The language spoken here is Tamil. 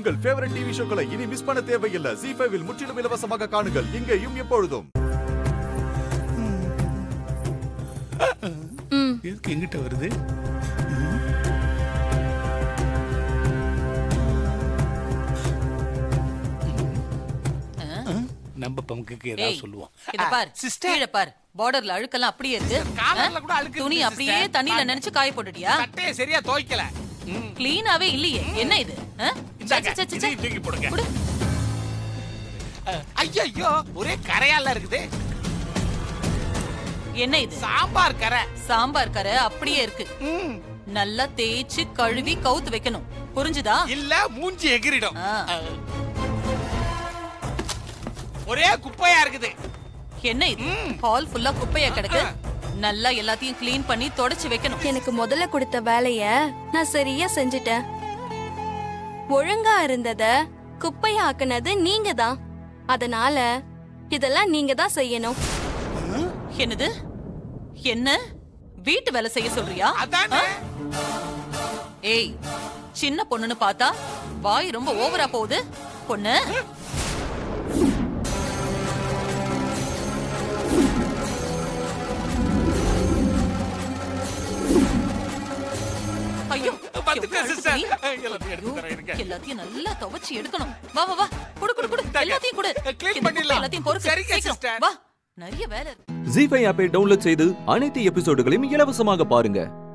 உங்கள் ஃபேவரட் டிவி ஷோக்களை இனி மிஸ் பண்ண தேவையில்லை ஜி ஃபைவில் முற்றிலும் இலவசமாக காணுங்கள் இங்கேயும் எப்பொழுதும் ம் எதுக்கு எங்கிட்ட வருது நம்ம பங்குக்கு ஏதாவது ஏய் சொல்லுவோம் இத பார் சிஸ்டர் கீழ பார் பார்டர்ல அழுக்கெல்லாம் அப்படியே இருக்கு காலர்ல ஆ? கூட அழுக்கு துணி இருக்கு, அப்படியே sister. தண்ணியில பாருங்க. நினைச்சு காய போட்டுட்டியா சட்டையை சரியா துவைக்கல ம். கிளீனாவே இல்லையே என்ன இது ஆ? இந்தாங்க, சே, சே, சே, சே. இதையும் தூக்கி போடுங்க குடு. ஐயோ ஒரே கரையால இருக்குது என்ன இது சாம்பார் கரை சாம்பார் கரை அப்படியே இருக்கு ம். நல்லா தேய்ச்சு கழுவி கவுத்து வைக்கணும் புரிஞ்சுதா இல்ல மூஞ்சி எகிரிடும் ஆ. ஒரே குப்பையா இருக்குது என்ன இது ம். ஹால் ஃபுல்லா குப்பையா கிடக்கு ஆ. நல்லா எல்லாத்தையும் க்ளீன் பண்ணி தொடச்சு வைக்கணும் எனக்கு முதல்ல கொடுத்த வேலைய நான் சரியா செஞ்சுட்டேன் ஒழுங்கா இருந்தத குப்பையாக்குனது நீங்க தான் அதனால இதெல்லாம் நீங்க தான் செய்யணும் என்னது என்ன வீட்டு வேலை செய்ய சொல்றியா அதானே ஏய் சின்ன பொண்ணுன்னு பார்த்தா வாய் ரொம்ப ஓவரா போகுது பொண்ணு ஐயோ வந்துட்டேன் எவ்வளவு சிஸ்டர் துணி. எல்லாத்தையும் எடுத்து தரேன் இருங்க எல்லாத்தையும் நல்லா துவைச்சு எடுக்கணும் வா வா வா குடு குடு குடு இந்தாங்க. எல்லாத்தையும் குடு clean இந்த குப்பை பண்ணிடலாம். எல்லாத்தையும் பொறுக்கு சரிங்க, சீக்கிரம். sister. வா நிறைய வேலை இருக்கு ஜி ஃபைவ் ஆப்பை டவுன்லோட் செய்து அனைத்து எபிசோடுகளையும் இலவசமாக பாருங்க